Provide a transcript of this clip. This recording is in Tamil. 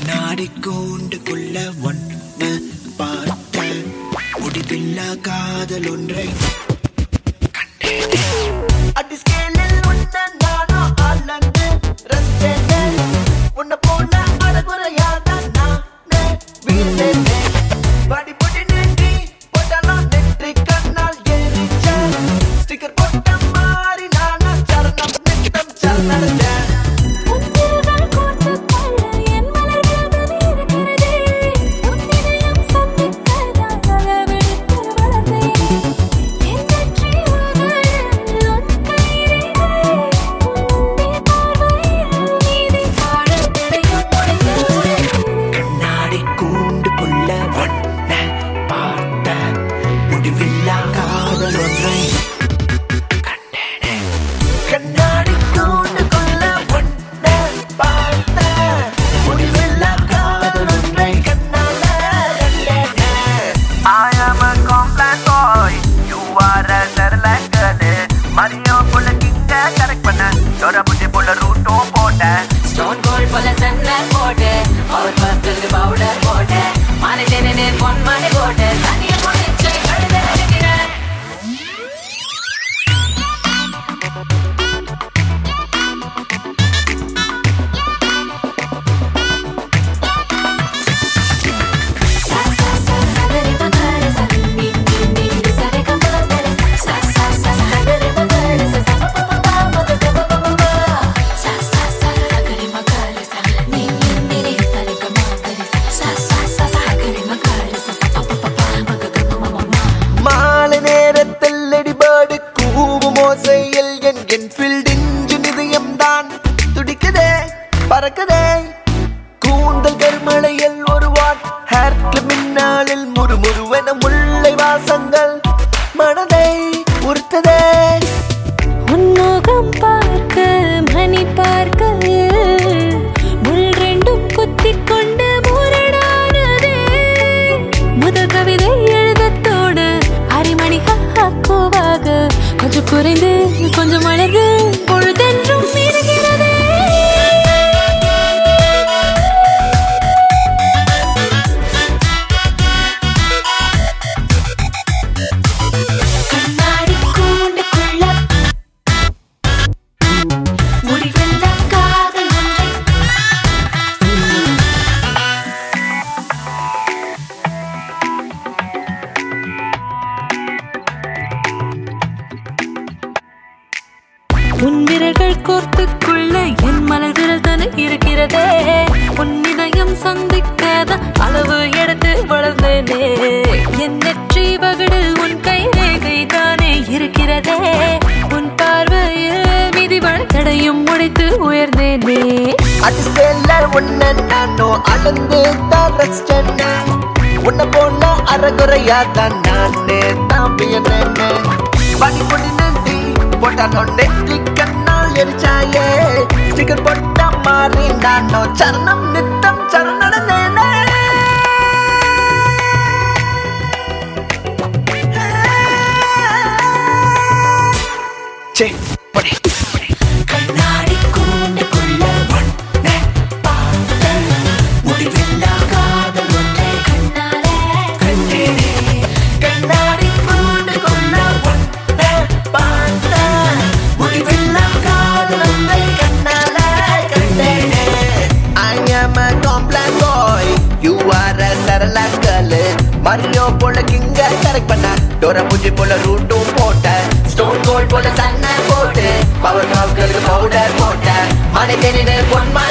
கண்ணாடி கூண்டுக்குள்ள ஒன்ன பார்த்த முடிவில்லா காதல் ஒன்றை கண்டேனே. அடி ஸ்கேலில் உன்னை நானோ அளந்து ரசித்தேனே. உன்னை போல அழகுறையாதான் நானே வீழ்ந்தேனே. படிப்படி நீட்டி போட்டாலும் நெற்றி கண்ணால் எரிச்ச. ஸ்டிக்கர் போட்ட மாதிரி நானா சரணம் நித்தம் சரணடைஞ்சேன். உன்னிருகள் கோர்த்துக் கொள்ள என் மலர்கள் இருக்கிறதே உன் இதயம் சந்திக்கதான் அளவெடுத்து வளர்ந்தேன் என் வெற்றி உலகில் உன் கையிலே உன்னை பார்வையில் நீதி காணத் தெரியும் உனக்கு கண்ணாடி கூண்டுக்குள்ள ஒன்ன பார்த்த முடிவில்லா காதல் ஒன்றை கண்டேனே. கண்ணாடி கூண்டுக்குள்ள ஒன்ன பார்த்த முடிவில்லா காதல் ஒன்றை கண்ணால கண்டேனே. I am a complex boy. You are a Cerelac girl. மரியோ புள்ள கிங்க கரெக்ட் பண்ண டோரா புட்டி புள்ள ரூட்டும் போட்ட ஸ்டோன் கோல்ட் போல சன்னர் போட்டு அவர் பக்கத்துக்கு பவுடர் போட்டு மாலை தேனே பொன் மாலை போட்டு தனிய முடிச்சு கழுத இருக்கிறேன் சா சா சா சகரி மகர ச நீ நீ நீ சரி கமதர சா சா சா சகரி மகர ச ச ப ப ப மக க ப ப ப சா சா சா சகரி மகர ச நீ நீ நீ நீ சரி கமதர சா சா சா சகரி மகர ச ச ப ப ப மக க ப ப ப மாலை நேரத்தில் அடிபாடு கூவும் ஓசையில் என் என்ஃபீல்ட் இன்ஜின் இதயம்தான் துடிக்குதே பறக்குதே கூந்தல் கருமலையில் ஒரு வாட் ஹேர் கிளிப் மின்னாலில் முறுமுறுவென முல்லை வாசங்கள் மனதை உறுத்ததே உன்முகம் பார்க்க மணி பார்க்க முள் ரெண்டும் குத்திக் கொண்டு முரடானதே முதல் கவிதை எழுதத்தோடு அரைமணி ஹாக்குவாக கொஞ்சம் குறைந்து கொஞ்சம் வளர்ந்து பொழுதென்றும் இருக்கிறதே கண்ணாடி கூண்டுக்குள்ள முடிவெல்ல காதல் ஒன்றை உன் விரல்கள் கோர்த்துக்குள்ள என் மலர் விரல் தானே இருக்கிறதே உன் இதயம் சந்திக்காத அளவு எடுத்து வளர்ந்தேனே என் நெற்றி வகடில் உன் கை ரேகை தானே இருக்கிறதே உன் பார்வையில் மிதி தடையும் உடைத்து உயர்ந்தேனே அடிஸ்டேல உன்னை நானோ அளந்து தான் ரசிச்சேன் உன்னை போல அறகுறையா தான் நானே தான் வியந்தேனே பனி பொடி நன்றி போட்டாலும் நெற்றி கண்ணால் எரிச்சாயே ஸ்டிக்கர் போட்ட மாறி நானோ சரணம் நித்தம் சரணடனே சே படி கண்ணாடி கூண்டுக்குள்ள ஒன்னை பார்த்தேன். முடிவில்லா காதல் ஒன்றை கண்டேனே. கண்ணாடி கூண்டுக்குள்ள ஒன்னை பார்த்தேன். முடிவில்லா காதல் ஒன்றை கண்ணால கண்டேனே. I am a complex boy. You are a Cerelac girl. மரியோ போல கிங்க கரெக்ட் பண்ண டோரா பூஜி போல ரூட்டும் போட்ட ஸ்டோன் கோல்ட் போல சன்ன போட்டு பவர் பவுடர் போட்ட மனை தேனின பொன்மா